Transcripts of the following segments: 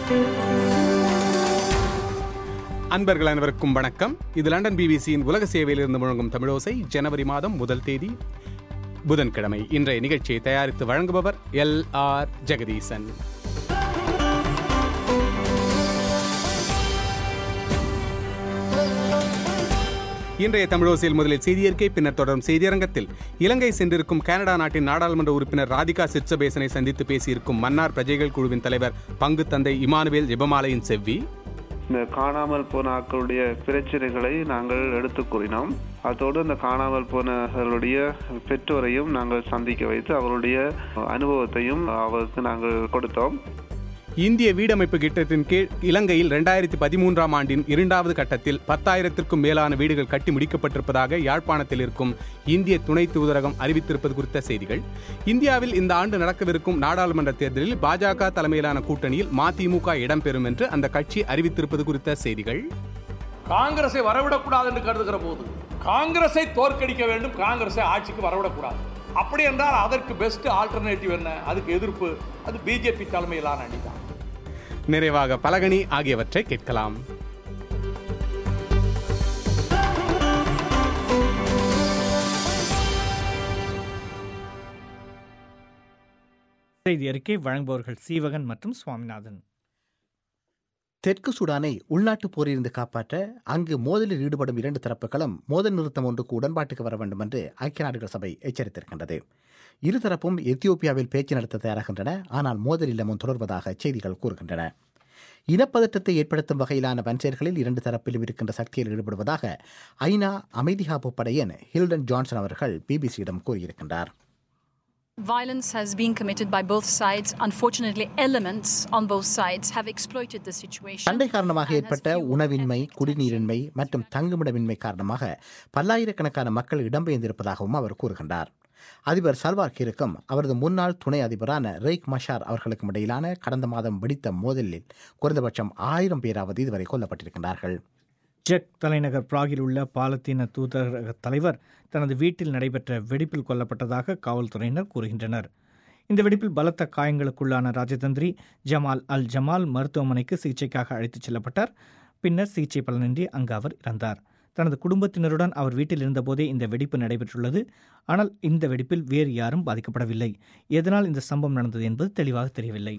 அன்பர்கள் அனைவருக்கும் வணக்கம் இது லண்டன் பிபிசியின் உலக சேவையிலிருந்து முழங்கும் தமிழோசை ஜனவரி மாதம் முதல் தேதி புதன்கிழமை இன்றைய நிகழ்ச்சியை தயாரித்து வழங்குபவர் எல் ஆர் ஜெகதீசன் இன்றைய தமிழோசையில் முதலில் செய்தியறிக்கை பின்னர் தொடரும் செய்தியரங்கத்தில் இலங்கை சென்றிருக்கும் கனடா நாட்டின் நாடாளுமன்ற உறுப்பினர் ராதிகா சிற்சபேசனை சந்தித்து பேசியிருக்கும் மன்னார் பிரஜைகள் குழுவின் தலைவர் பங்கு தந்தை இமானுவேல் ஜெபமாலையின் செவ்வி இந்த காணாமல் போன ஆட்களுடைய பிரச்சனைகளை நாங்கள் எடுத்து கூறினோம் அதோடு இந்த காணாமல் போனவர்களுடைய பெற்றோரையும் நாங்கள் சந்திக்க வைத்து அவருடைய அனுபவத்தையும் அவருக்கு நாங்கள் கொடுத்தோம் இந்திய வீடமைப்பு திட்டத்தின் கீழ் இலங்கையில் இரண்டாயிரத்தி பதிமூன்றாம் ஆண்டின் இரண்டாவது கட்டத்தில் பத்தாயிரத்திற்கும் மேலான வீடுகள் கட்டி முடிக்கப்பட்டிருப்பதாக யாழ்ப்பாணத்தில் இருக்கும் இந்திய துணை தூதரகம் அறிவித்திருப்பது குறித்த செய்திகள் இந்தியாவில் இந்த ஆண்டு நடக்கவிருக்கும் நாடாளுமன்ற தேர்தலில் பாஜக தலைமையிலான கூட்டணியில் மதிமுக இடம்பெறும் என்று அந்த கட்சி அறிவித்திருப்பது குறித்த செய்திகள் காங்கிரஸை வரவிடக்கூடாது என்று கருதுகிற போது காங்கிரஸை தோற்கடிக்க வேண்டும் காங்கிரஸை ஆட்சிக்கு வரவிடக்கூடாது அப்படி என்றால் அதற்கு பெஸ்ட் ஆல்டர்னேட்டிவ் என்ன அதுக்கு எதிர்ப்பு அது பிஜேபி தலைமையிலான அணிதான் நிறைவாக பலகணி ஆகியவற்றை கேட்கலாம் செய்தி அறிக்கை வழங்குபவர்கள் சீவகன் மற்றும் சுவாமிநாதன் தெற்கு சூடானை உள்நாட்டுப் போரிலிருந்து காப்பாற்ற அங்கு மோதலில் ஈடுபடும் இரண்டு தரப்புகளும் மோதல் நிறுத்தம் ஒன்றுக்கு உடன்பாட்டுக்கு வர வேண்டும் என்று ஐக்கிய நாடுகள் சபை எச்சரித்திருக்கின்றது இருதரப்பும் எத்தியோப்பியாவில் பேச்சு நடத்த தயாராகின்றன ஆனால் மோதல் இல்லமும் தொடர்வதாக செய்திகள் கூறுகின்றன இனப்பதற்றத்தை ஏற்படுத்தும் வகையிலான வன்செயல்களில் இரண்டு தரப்பிலும் இருக்கின்ற சக்தியில் ஈடுபடுவதாக ஐநா அமைதி காப்பு படையன் ஹில்டன் ஜான்சன் அவர்கள் பிபிசியிடம் கூறியிருக்கின்றார் Violence has been committed by both sides. Unfortunately, elements on both sides have exploited the situation. சண்டை காரணமாக and has ஏற்பட்ட fueled உணவின்மை ethnic குடிநீரின்மை மற்றும் தங்குமிடமின்மை காரணமாக பல்லாயிரக்கணக்கான மக்கள் இடம்பெயர்ந்திருப்பதாகவும் அவர் கூறுகின்றார் அதிபர் சல்வார் கீருக்கும் அவரது முன்னாள் துணை அதிபரான ரெய்க் மஷார் அவர்களுக்கும் இடையிலான கடந்த மாதம் வெடித்த மோதலில் குறைந்தபட்சம் ஆயிரம் பேராவது இதுவரை கொல்லப்பட்டிருக்கின்றார்கள் ஜெக் தலைநகர் பிராகில் உள்ள பாலத்தீன தூதரக தலைவர் தனது வீட்டில் நடைபெற்ற வெடிப்பில் கொல்லப்பட்டதாக காவல்துறையினர் கூறுகின்றனர் இந்த வெடிப்பில் பலத்த காயங்களுக்குள்ளான ராஜதந்திரி ஜமால் அல் ஜமால் மருத்துவமனைக்கு சிகிச்சைக்காக அழைத்துச் செல்லப்பட்டார் பின்னர் சிகிச்சை பலனின்றி அங்கு அவர் இறந்தார் தனது குடும்பத்தினருடன் அவர் வீட்டில் இருந்தபோதே இந்த வெடிப்பு நடைபெற்றுள்ளது ஆனால் இந்த வெடிப்பில் வேறு யாரும் பாதிக்கப்படவில்லை எதனால் இந்த சம்பவம் நடந்தது என்பது தெளிவாக தெரியவில்லை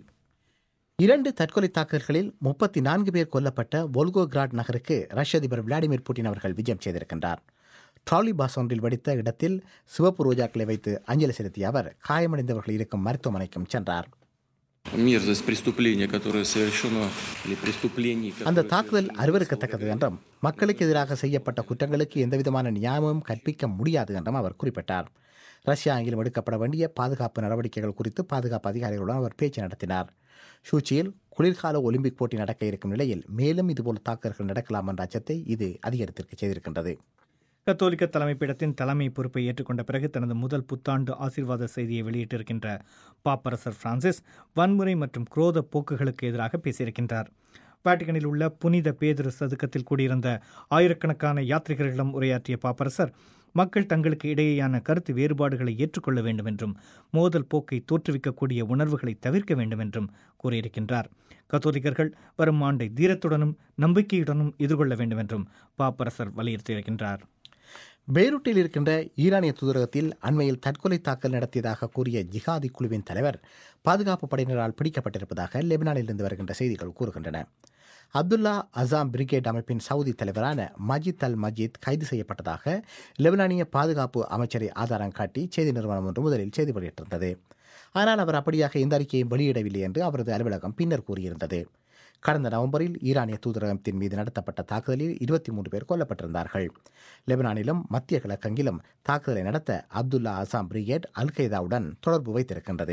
இரண்டு தற்கொலை தாக்குதல்களில் முப்பத்தி நான்கு பேர் கொல்லப்பட்ட வோல்கோகிராட் நகருக்கு ரஷ்ய அதிபர் விளாடிமிர் புட்டின் அவர்கள் விஜயம் செய்திருக்கின்றார் ட்ராலி பாஸ் ஒன்றில் வெடித்த இடத்தில் சிவப்பு ரோஜாக்களை வைத்து அஞ்சலி செலுத்திய அவர் காயமடைந்தவர்கள் இருக்கும் மருத்துவமனைக்கும் சென்றார் мерзость преступления, которое совершено, или преступлений, அந்த которые தாக்குதல் совершены அருவருக்கத்தக்கது என்றும் மக்களுக்கு எதிராக செய்யப்பட்ட குற்றங்களுக்கு எந்தவிதமான நியாயமும் கற்பிக்க முடியாது என்றும் அவர் குறிப்பிட்டார் ரஷ்யா அங்கிலும் எடுக்கப்பட வேண்டிய பாதுகாப்பு நடவடிக்கைகள் குறித்து பாதுகாப்பு அதிகாரிகளுடன் அவர் பேச்சு நடத்தினார் ஷூச்சியில் குளிர்கால ஒலிம்பிக் போட்டி நடக்க இருக்கும் நிலையில் மேலும் இதுபோல் தாக்குதல்கள் நடக்கலாம் என்ற அச்சத்தை இது அதிகரித்திருக்க செய்திருக்கின்றது கத்தோலிக்க தலைமைப்பீடத்தின் தலைமை பொறுப்பை ஏற்றுக்கொண்ட பிறகு தனது முதல் புத்தாண்டு ஆசீர்வாத செய்தியை வெளியிட்டிருக்கின்ற பாப்பரசர் பிரான்சிஸ் வன்முறை மற்றும் குரோத போக்குகளுக்கு எதிராக பேசியிருக்கின்றார் வாட்டிகனில் உள்ள புனித பேதுரு சதுக்கத்தில் கூடியிருந்த ஆயிரக்கணக்கான யாத்ரிகர்களிடம் உரையாற்றிய பாப்பரசர் மக்கள் தங்களுக்கு இடையேயான கருத்து வேறுபாடுகளை ஏற்றுக்கொள்ள வேண்டும் என்றும் மோதல் போக்கை தோற்றுவிக்கக்கூடிய உணர்வுகளை தவிர்க்க வேண்டும் என்றும் கூறியிருக்கின்றார் கத்தோலிக்கர்கள் வரும் ஆண்டை தீரத்துடனும் நம்பிக்கையுடனும் எதிர்கொள்ள வேண்டும் என்றும் பாப்பரசர் வலியுறுத்தியிருக்கின்றார் பெய்ரூட்டில் இருக்கின்ற ஈரானிய தூதரகத்தில் அண்மையில் தற்கொலை தாக்கல் நடத்தியதாக கூறிய ஜிஹாதி குழுவின் தலைவர் பாதுகாப்பு படையினரால் பிடிக்கப்பட்டிருப்பதாக லெபனானிலிருந்து வருகின்ற செய்திகள் கூறுகின்றன அப்துல்லா அசாம் பிரிகேட் அமைப்பின் சவுதி தலைவரான மஜித் அல் மஜித் கைது செய்யப்பட்டதாக லெபனானிய பாதுகாப்பு அமைச்சரை ஆதாரம் காட்டி செய்தி நிறுவனம் ஒன்று முதலில் செய்தி வெளியிட்டிருந்தது ஆனால் அவர் அப்படியாக எந்த அறிக்கையும் வெளியிடவில்லை என்று அவரது அலுவலகம் பின்னர் கூறியிருந்தது கடந்த நவம்பரில் ஈரானிய தூதரகத்தின் மீது நடத்தப்பட்ட தாக்குதலில் இருபத்தி மூன்று பேர் கொல்லப்பட்டிருந்தார்கள் லெபனானிலும் மத்திய கிழக்கெங்கிலும் தாக்குதலை நடத்த அப்துல்லா அசாம் பிரிகேட் அல் கைதாவுடன் தொடர்பு வைத்திருக்கின்றது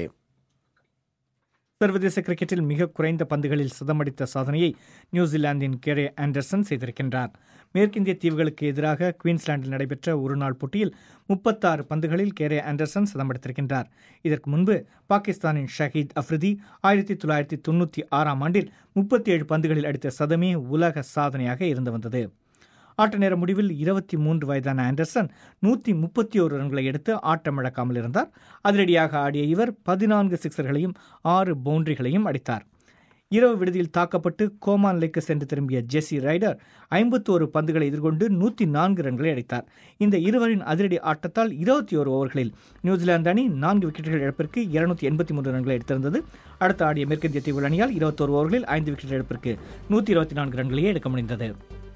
சர்வதேச கிரிக்கெட்டில் மிக குறைந்த பந்துகளில் சதமடித்த சாதனையை நியூசிலாந்தின் கெரே ஆண்டர்சன் செய்திருக்கின்றார் மேற்கிந்திய தீவுகளுக்கு எதிராக குயின்ஸ்லாந்தில் நடைபெற்ற ஒருநாள் போட்டியில் முப்பத்தாறு பந்துகளில் கேரே ஆண்டர்சன் சதமடித்திருக்கின்றார் இதற்கு முன்பு பாகிஸ்தானின் ஷஹீத் அஃப்ரிதி ஆயிரத்தி தொள்ளாயிரத்தி தொண்ணூற்றி ஆறாம் ஆண்டில் முப்பத்தி ஏழு பந்துகளில் அடித்த சதமே உலக சாதனையாக இருந்து வந்தது ஆட்ட நேர முடிவில் இருபத்தி மூன்று வயதான ஆண்டர்சன் நூற்றி முப்பத்தி ஓரு ரன்களை எடுத்து ஆட்டம் இழக்காமல் இருந்தார் அதிரடியாக ஆடிய இவர் பதினான்கு சிக்சர்களையும் ஆறு பவுண்டரிகளையும் அடித்தார் இரவு விடுதியில் தாக்கப்பட்டு கோமா நிலைக்கு சென்று திரும்பிய ஜெஸ்ஸி ரைடர் ஐம்பத்தி ஒரு பந்துகளை எதிர்கொண்டு நூற்றி நான்கு ரன்களை அடித்தார் இந்த இருவரின் அதிரடி ஆட்டத்தால் இருபத்தி ஒரு ஓவர்களில் நியூசிலாந்து அணி நான்கு விக்கெட்டுகள் இழப்பிற்கு இருநூத்தி எண்பத்தி மூன்று ரன்களை எடுத்திருந்தது அடுத்து ஆடிய மேற்கிந்திய தீவுகள் அணியால் இருபத்தோரு ஓவர்களில் ஐந்து விக்கெட் இழப்பிற்கு நூற்றி இருபத்தி நான்கு ரன்களையே எடுக்க முடிந்தது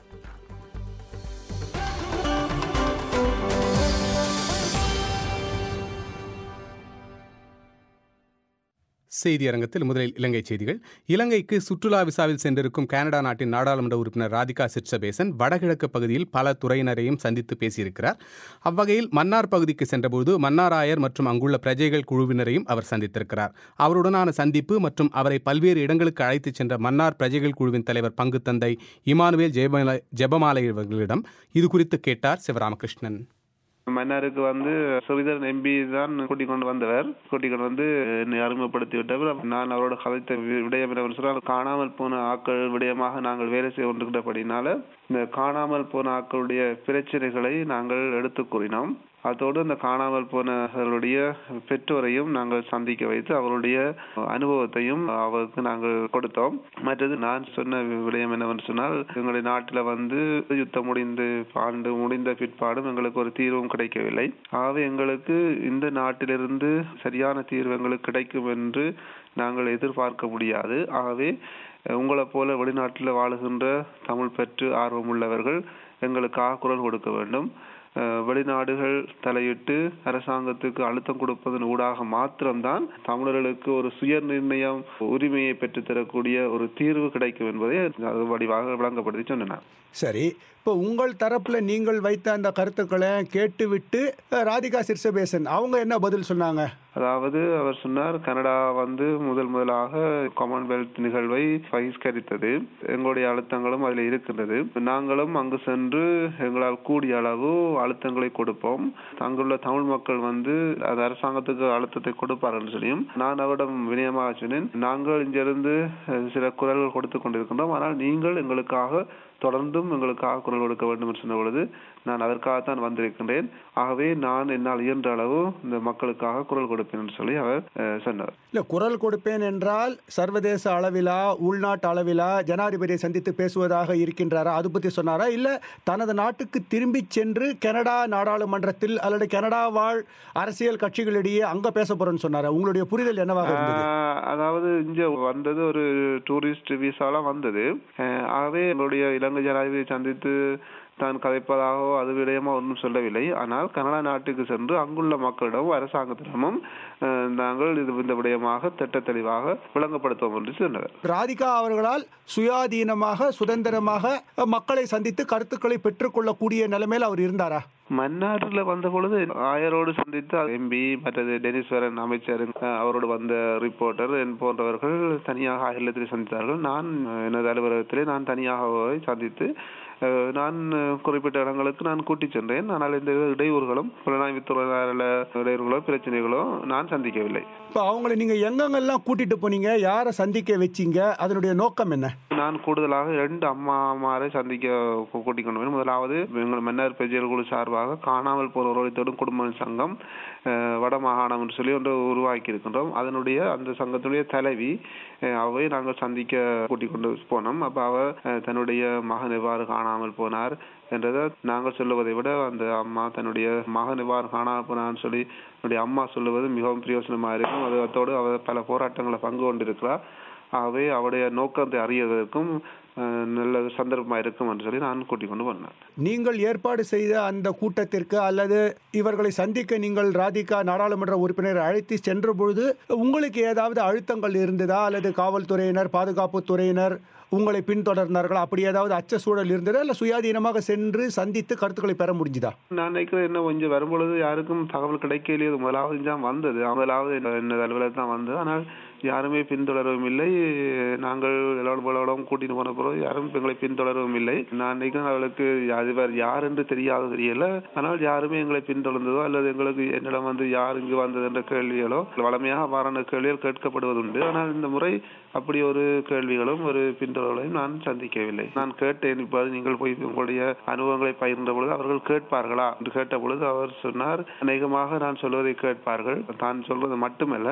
செய்தி அரங்கத்தில் முதலில் இலங்கை செய்திகள் இலங்கைக்கு சுற்றுலா விசாவில் சென்றிருக்கும் கனடா நாட்டின் நாடாளுமன்ற உறுப்பினர் ராதிகா சிற்சபேசன் வடகிழக்கு பகுதியில் பல துறையினரையும் சந்தித்து பேசியிருக்கிறார் அவ்வகையில் மன்னார் பகுதிக்கு சென்றபோது மன்னாராயர் மற்றும் அங்குள்ள பிரஜைகள் குழுவினரையும் அவர் சந்தித்திருக்கிறார் அவருடனான சந்திப்பு மற்றும் அவரை பல்வேறு இடங்களுக்கு அழைத்துச் சென்ற மன்னார் பிரஜைகள் குழுவின் தலைவர் பங்கு தந்தை இமானுவேல் ஜெயமாலை ஜெபமாலை அவர்களிடம் இது குறித்து கேட்டார் சிவராமகிருஷ்ணன் மன்னாருக்கு வந்து சுவிதரன் எம்பி தான் கூட்டிக் கொண்டு வந்தவர் கூட்டிக் கொண்டு வந்து என்னை அறிமுகப்படுத்தி விட்டவர் நான் அவரோட கதைத்த வி- விடயம் என்னவென்று சொன்னால் காணாமல் போன ஆட்கள் விடயமாக நாங்கள் வேலை செய்து கொண்டிருக்கிறபடினால இந்த காணாமல் போன ஆட்களுடைய பிரச்சனைகளை நாங்கள் எடுத்துக் கூறினோம் அதோடு அந்த காணாமல் போனவர்களுடைய பெற்றோரையும் நாங்கள் சந்திக்க வைத்து அவருடைய அனுபவத்தையும் அவருக்கு நாங்கள் கொடுத்தோம் மற்றது நான் சொன்ன விடயம் என்னவென்று சொன்னால் எங்களுடைய நாட்டில் வந்து யுத்தம் முடிந்து ஆண்டு முடிந்த பிற்பாடும் எங்களுக்கு ஒரு தீர்வும் கிடைக்கவில்லை ஆகவே எங்களுக்கு இந்த நாட்டிலிருந்து சரியான தீர்வு எங்களுக்கு கிடைக்கும் என்று நாங்கள் எதிர்பார்க்க முடியாது ஆகவே உங்களை போல வெளிநாட்டில் வாழுகின்ற தமிழ் பெற்று ஆர்வமுள்ளவர்கள் எங்களுக்காக குரல் கொடுக்க வேண்டும் அஹ் வெளிநாடுகள் தலையிட்டு அரசாங்கத்துக்கு அழுத்தம் கொடுப்பதன் ஊடாக மாத்திரம்தான் தமிழர்களுக்கு ஒரு சுய நிர்ணயம் உரிமையை பெற்றுத்தரக்கூடிய ஒரு தீர்வு கிடைக்கும் என்பதை அது வடிவாக விளங்கப்படுத்தி சொன்னேன் சரி இப்போ உங்கள் தரப்புல நீங்கள் வைத்த அந்த கருத்துக்களை கேட்டுவிட்டு அஹ், ராதிகா சிர்சபேசன் அவங்க என்ன பதில் சொன்னாங்க அதாவது அவர் சொன்னார் கனடா வந்து முதல் முதலாக காமன்வெல்த் நிகழ்வை பகிஷ்கரித்தது எங்களுடைய அழுத்தங்களும் அதில் இருக்கின்றது நாங்களும் அங்கு சென்று எங்களால் கூடிய அளவு அழுத்தங்களை கொடுப்போம் அங்குள்ள தமிழ் மக்கள் வந்து அது அரசாங்கத்துக்கு அழுத்தத்தை கொடுப்பார்கள் சொல்லியும் நான் அவரிடம் வினயமாக சொன்னேன் நாங்கள் இங்கிருந்து அஹ், சில குரல்கள் கொடுத்து கொண்டிருக்கின்றோம் ஆனால் நீங்கள் எங்களுக்காக தொடர்ந்தும் எங்களுக்காக குரல் கொடுக்க வேண்டும் என்று சொன்ன பொழுது நான் அதற்காகத்தான் வந்திருக்கின்றேன் ஆகவே நான் என்னால் இயன்ற அளவு இந்த மக்களுக்காக குரல் கொடுப்பேன் என்று சொல்லி அவர் அஹ், சொன்னார் இல்ல குரல் கொடுப்பேன் என்றால் சர்வதேச அளவிலா உள்நாட்டு அளவிலா ஜனாதிபதியை சந்தித்து பேசுவதாக இருக்கின்றாரா அது பத்தி சொன்னாரா இல்ல தனது நாட்டுக்கு திரும்பி சென்று கனடா நாடாளுமன்றத்தில் அல்லது கனடா வாழ் அரசியல் கட்சிகளிடையே அங்க பேச போறேன்னு சொன்னாரா உங்களுடைய புரிதல் என்னவாக இருந்தது ஆஹ் அதாவது இங்க வந்தது ஒரு டூரிஸ்ட் விசாலாம் வந்தது ஆஹ் ஆகவே எங்களுடைய இலங்கை ஜனாதிபதியை சந்தித்து தான் கதைப்பதாகவோ அது விடயமா ஒன்றும் சொல்லவில்லை ஆனால் கனடா நாட்டுக்கு சென்று அங்குள்ள மக்களிடம் அரசாங்கத்திடமும் ஆஹ் நாங்கள் இது இந்த விடயமாக திட்ட தெளிவாக விளங்கப்படுத்துவோம் என்று சொன்னார் ராதிகா அவர்களால் சுயாதீனமாக சுதந்திரமாக மக்களை சந்தித்து கருத்துக்களை பெற்றுக்கொள்ளக்கூடிய நிலைமையில் அவர் இருந்தாரா மன்னாரில் வந்த பொழுது ஆயரோடு சந்தித்து எம்பி மற்றது டெனிஸ்வரன் அமைச்சர் அஹ், அவரோடு வந்த ரிப்போர்ட்டர் என் போன்றவர்கள் தனியாக ஆயிரத்தில் சந்தித்தார்கள் நான் அஹ், எனது அலுவலகத்திலே நான் தனியாக போய் சந்தித்து அஹ், நான் அஹ், குறிப்பிட்ட இடங்களுக்கு நான் கூட்டிச் சென்றேன் ஆனால் இந்த இடையூறுகளும் புலனாய்வுத்துறையில இடையூறுகளோ பிரச்சனைகளோ நான் சந்திக்கவில்லை இப்போ அவங்களை நீங்க எங்கெங்கெல்லாம் கூட்டிட்டு போனீங்க யாரை சந்திக்க வச்சீங்க அதனுடைய நோக்கம் என்ன நான் கூடுதலாக இரண்டு அம்மாமாரை சந்திக்க கூ- கூட்டிக் கொண்டு போனேன் முதலாவது எங்கள் மன்னர் பெஜியல் குழு சார்பாக காணாமல் போனவர்களை தேடும் குடும்ப சங்கம் அஹ், வட மாகாணம் என்று சொல்லி ஒன்று உருவாக்கி இருக்கின்றோம் அதனுடைய அந்த சங்கத்தினுடைய தலைவி அஹ், அவை நாங்கள் சந்திக்க கூட்டிக் கொண்டு போனோம் அப்ப அவ அஹ், தன்னுடைய மகன் எவ்வாறு காணாமல் போனார் என்றதை நாங்கள் சொல்லுவதை விட அந்த அம்மா தன்னுடைய மகன் எவ்வாறு காணாமல் போனான்னு சொல்லி என்னுடைய அம்மா சொல்லுவது மிகவும் பிரயோசனமா இருக்கும் அது அத்தோடு அவ பல போராட்டங்களை பங்கு கொண்டிருக்கிறார் ஆகவே அவருடைய நோக்கத்தை அறியதற்கும் அஹ், நல்ல சந்தர்ப்பமா இருக்கும் என்று சொல்லி நான் கூட்டிக் கொண்டு வந்தேன் நீங்கள் ஏற்பாடு செய்த அந்த கூட்டத்திற்கு அல்லது இவர்களை சந்திக்க நீங்கள் ராதிகா நாடாளுமன்ற உறுப்பினர் அழைத்து சென்ற பொழுது உங்களுக்கு ஏதாவது அழுத்தங்கள் இருந்ததா அல்லது காவல்துறையினர் பாதுகாப்பு துறையினர் உங்களை பின்தொடர்ந்தார்களா அப்படி ஏதாவது அச்ச சூழல் இருந்ததா இல்லை சுயாதீனமாக சென்று சந்தித்து கருத்துக்களை பெற முடிஞ்சுதா நான் நினைக்கிறேன் என்ன கொஞ்சம் வரும்பொழுது யாருக்கும் தகவல் கிடைக்கலையே அது முதலாவது தான் வந்தது முதலாவது என்ன அலுவலகம் தான் வந்தது ஆனால் யாருமே பின்தொடரவும் இல்லை நாங்கள் எல்லோரும் போலவும் கூட்டிட்டு போன பிறகு யாரும் எங்களை பின்தொடரவும் இல்லை நான் நினைக்கிறேன் அவளுக்கு அதிபர் யார் என்று தெரியாத தெரியல ஆனால் யாருமே எங்களை பின்தொடர்ந்ததோ அல்லது எங்களுக்கு என்னிடம் வந்து யார் இங்கு வந்தது என்ற கேள்விகளோ வளமையாக வாரான கேள்விகள் கேட்கப்படுவதுண்டு ஆனால் இந்த முறை அப்படி ஒரு கேள்விகளும் ஒரு பின்தொடர்களையும் நான் சந்திக்கவில்லை நான் கேட்டேன் இப்போது நீங்கள் போய் உங்களுடைய அனுபவங்களை பகிர்ந்த பொழுது அவர்கள் கேட்பார்களா என்று கேட்ட பொழுது அவர் சொன்னார் அநேகமாக நான் சொல்வதை கேட்பார்கள் தான் சொல்வது மட்டுமல்ல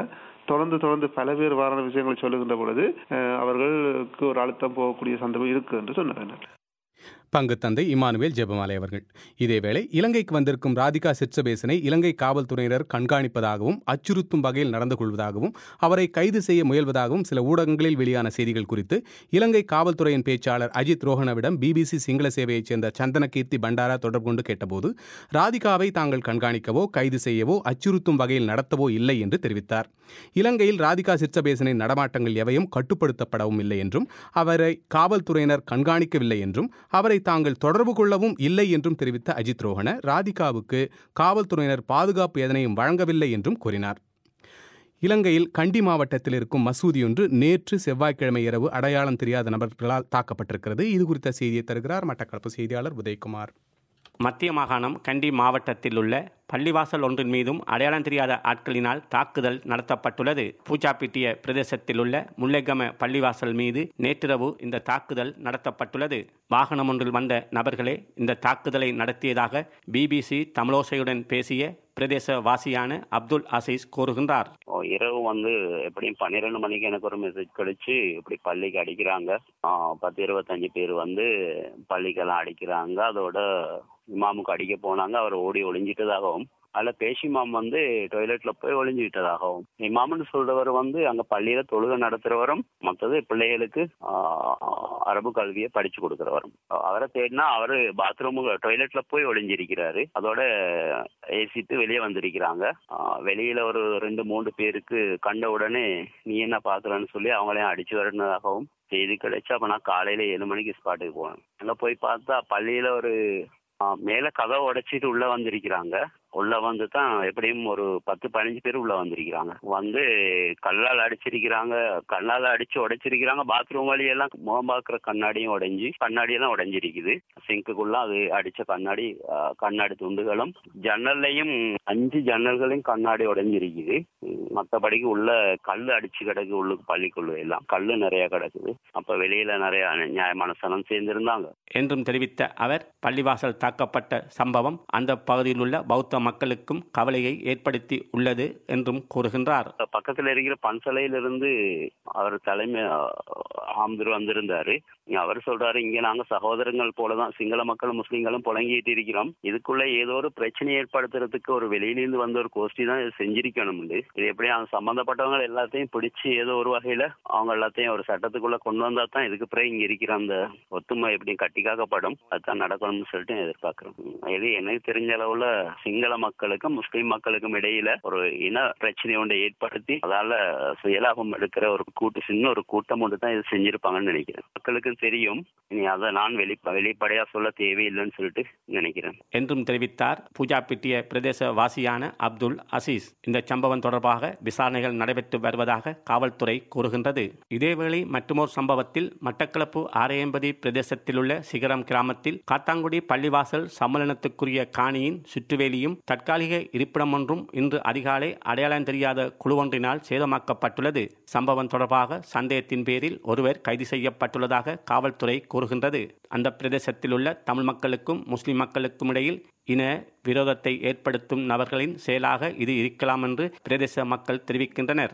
தொடர்ந்து தொடர்ந்து பல பேர் வாரான விஷயங்களை சொல்லுகின்ற பொழுது அஹ், அவர்களுக்கு ஒரு அழுத்தம் போகக்கூடிய சந்தர்ப்பம் இருக்கு என்று சொன்னார் பங்கு தந்தை இமானுவேல் ஜெபமாலை அவர்கள் இதேவேளை இலங்கைக்கு வந்திருக்கும் ராதிகா சிற்சபேசனை இலங்கை காவல்துறையினர் கண்காணிப்பதாகவும் அச்சுறுத்தும் வகையில் நடந்து கொள்வதாகவும் அவரை கைது செய்ய முயல்வதாகவும் சில ஊடகங்களில் வெளியான செய்திகள் குறித்து இலங்கை காவல்துறையின் பேச்சாளர் அஜித் ரோஹனவிடம் பிபிசி சிங்கள சேவையைச் சேர்ந்த சந்தனகீர்த்தி பண்டாரா தொடர்பு கொண்டு கேட்டபோது ராதிகாவை தாங்கள் கண்காணிக்கவோ கைது செய்யவோ அச்சுறுத்தும் வகையில் நடத்தவோ இல்லை என்று தெரிவித்தார் இலங்கையில் ராதிகா சிற்சபேசனின் நடமாட்டங்கள் எவையும் கட்டுப்படுத்தப்படவும் இல்லை என்றும் அவரை காவல்துறையினர் கண்காணிக்கவில்லை என்றும் அவரை தாங்கள் தொடர்பு கொள்ளவும் இல்லை என்றும் தெரிவித்த அஜித் ரோஹன ராதிகாவுக்கு காவல்துறையினர் பாதுகாப்பு எதனையும் வழங்கவில்லை என்றும் கூறினார் இலங்கையில் கண்டி மாவட்டத்தில் இருக்கும் மசூதியொன்று நேற்று செவ்வாய்க்கிழமை இரவு அடையாளம் தெரியாத நபர்களால் தாக்கப்பட்டிருக்கிறது இது குறித்த செய்தியை தருகிறார் மட்டக்களப்பு செய்தியாளர் உதயகுமார் மத்திய மாகாணம் கண்டி மாவட்டத்தில் உள்ள பள்ளிவாசல் ஒன்றின் மீதும் அடையாளம் தெரியாத ஆட்களினால் தாக்குதல் நடத்தப்பட்டுள்ளது பூஜாப்பிட்டிய பிரதேசத்தில் உள்ள முல்லைகம பள்ளிவாசல் மீது நேற்றிரவு இந்த தாக்குதல் நடத்தப்பட்டுள்ளது வாகனம் ஒன்றில் வந்த நபர்களே இந்த தாக்குதலை நடத்தியதாக பிபிசி தமிழோசையுடன் பேசிய பிரதேச வாசியான அப்துல் அசீஸ் கூறுகின்றார் ஓ, இரவு வந்து எப்படியும் பன்னிரெண்டு மணிக்கு எனக்கு ஒரு மெசேஜ் கிடைச்சு இப்படி பள்ளிக்கு அடிக்கிறாங்க ஆ, பத்து இருபத்தஞ்சு பேர் வந்து பள்ளிக்கெல்லாம் அடிக்கிறாங்க அதோட இமாமுக்கு அடிக்க போனாங்க அவர் ஓடி ஒளிஞ்சிட்டதாகவும் அதில் பேஷி இமாம் வந்து டொய்லெட்ல போய் ஒளிஞ்சுக்கிட்டதாகவும் இமாம்னு சொல்றவர் வந்து அங்க பள்ளியில தொழுகை நடத்துறவரும் மற்றது பிள்ளைகளுக்கு ஆ, அரபு கல்வியை படிச்சு கொடுக்குறவரும் அவரை தேடினா அவரு பாத்ரூமு டொய்லெட்ல போய் ஒளிஞ்சிருக்கிறாரு அதோட ஏசிட்டு வெளியே வந்திருக்கிறாங்க ஆ, வெளியில ஒரு ரெண்டு மூன்று பேருக்கு கண்ட உடனே நீ என்ன பாக்குறன்னு சொல்லி அவங்களையும் அடிச்சு வரணுதாகவும் செய்தி கிடைச்சு அப்ப நான் காலையில ஏழு மணிக்கு ஸ்பாட்டுக்கு போனேன் அங்க போய் பார்த்தா பள்ளியில ஒரு ஆ, மேல கதவை உடைச்சிட்டு உள்ள வந்திருக்கிறாங்க உள்ள வந்து தான் எப்படியும் ஒரு பத்து பதினஞ்சு பேர் உள்ள வந்திருக்கிறாங்க வந்து கல்லால் அடிச்சிருக்கிறாங்க கல்லால் அடிச்சு உடைச்சிருக்கிறாங்க பாத்ரூம் வழியெல்லாம் முகம் பார்க்குற கண்ணாடியும் உடைஞ்சு கண்ணாடியெல்லாம் உடைஞ்சிருக்குது சிங்க்குக்குள்ள அது அடிச்ச கண்ணாடி ஆ, கண்ணாடி துண்டுகளும் ஜன்னல்லையும் அஞ்சு ஜன்னல்களையும் கண்ணாடி உடைஞ்சிருக்குது ம், மத்தபடிக்கு உள்ள கல் அடிச்சு கிடக்கு உள்ளுக்கு பள்ளிக்குள்ள எல்லாம் கல்லு நிறைய கிடக்குது அப்ப வெளியில நிறைய நியாயமான சனம் சேர்ந்திருந்தாங்க என்றும் தெரிவித்த அவர் பள்ளிவாசல் தாக்கப்பட்ட சம்பவம் அந்த பகுதியில் உள்ள பௌத்த மக்களுக்கும் கவலையை ஏற்படுத்தி உள்ளது என்றும் கூறுகின்றார் பக்கத்துல இருக்கிற பன்சலையிலிருந்து அவர் தலைமை ஆம்தர் வந்திருந்தாரு அவர் சொல்றாரு இங்க நாங்க சகோதரங்கள் போலதான் சிங்கள மக்களும் முஸ்லீம்களும் புழங்கிட்டு இருக்கிறோம் இதுக்குள்ள ஏதோ ஒரு பிரச்சனை ஏற்படுத்துறதுக்கு ஒரு வெளியிலிருந்து வந்த ஒரு கோஷ்டி தான் இது செஞ்சிருக்கணும் இது எப்படி அவங்க சம்பந்தப்பட்டவங்க எல்லாத்தையும் பிடிச்சு ஏதோ ஒரு வகையில அவங்க எல்லாத்தையும் ஒரு சட்டத்துக்குள்ள கொண்டு வந்தா தான் இதுக்கு பிறகு இங்க இருக்கிற அந்த ஒத்துமை எப்படி கட்டி காக்கப்படும் அதுதான் நடக்கணும்னு சொல்லிட்டு நான் எதிர்பார்க்கிறேன் இது எனக்கு தெரிஞ்ச அளவுல சிங்கள மக்களுக்கும் முஸ்லீம் மக்களுக்கும் இடையில ஒரு இன பிரச்சனை ஒன்றை ஏற்படுத்தி அதால சுயலாபம் எடுக்கிற ஒரு கூட்டு சின்ன ஒரு கூட்டம் ஒன்று தான் இது செஞ்சிருப்பாங்கன்னு நினைக்கிறேன் மக்களுக்கும் தெரியும் இனி அதை நான் வெளி வெளிப்படையா சொல்ல தேவையில்லைன்னு சொல்லிட்டு நினைக்கிறேன் என்றும் தெரிவித்தார் பூஜாப்பிட்டிய பிரதேச வாசியான அப்துல் அசீஸ் இந்த சம்பவம் தொடர்பாக விசாரணைகள் நடைபெற்று வருவதாக காவல்துறை கூறுகின்றது இதேவேளை மற்றுமோர் சம்பவத்தில் மட்டக்களப்பு ஆரையம்பதி பிரதேசத்தில் உள்ள சிகரம் கிராமத்தில் காத்தாங்குடி பள்ளிவாசல் சம்மேளனத்துக்குரிய காணியின் சுற்றுவேலியும் தற்காலிக இருப்பிடம் ஒன்றும் இன்று அதிகாலை அடையாளம் தெரியாத குழுவொன்றினால் சேதமாக்கப்பட்டுள்ளது சம்பவம் தொடர்பாக சந்தேகத்தின் பேரில் ஒருவர் கைது செய்யப்பட்டுள்ளதாக காவல்துறை கூறுகின்றது அந்த பிரதேசத்தில் உள்ள தமிழ் மக்களுக்கும் முஸ்லிம் மக்களுக்கும் இடையில் இன விரோதத்தை ஏற்படுத்தும் நபர்களின் செயலாக இது இருக்கலாம் என்று பிரதேச மக்கள் தெரிவிக்கின்றனர்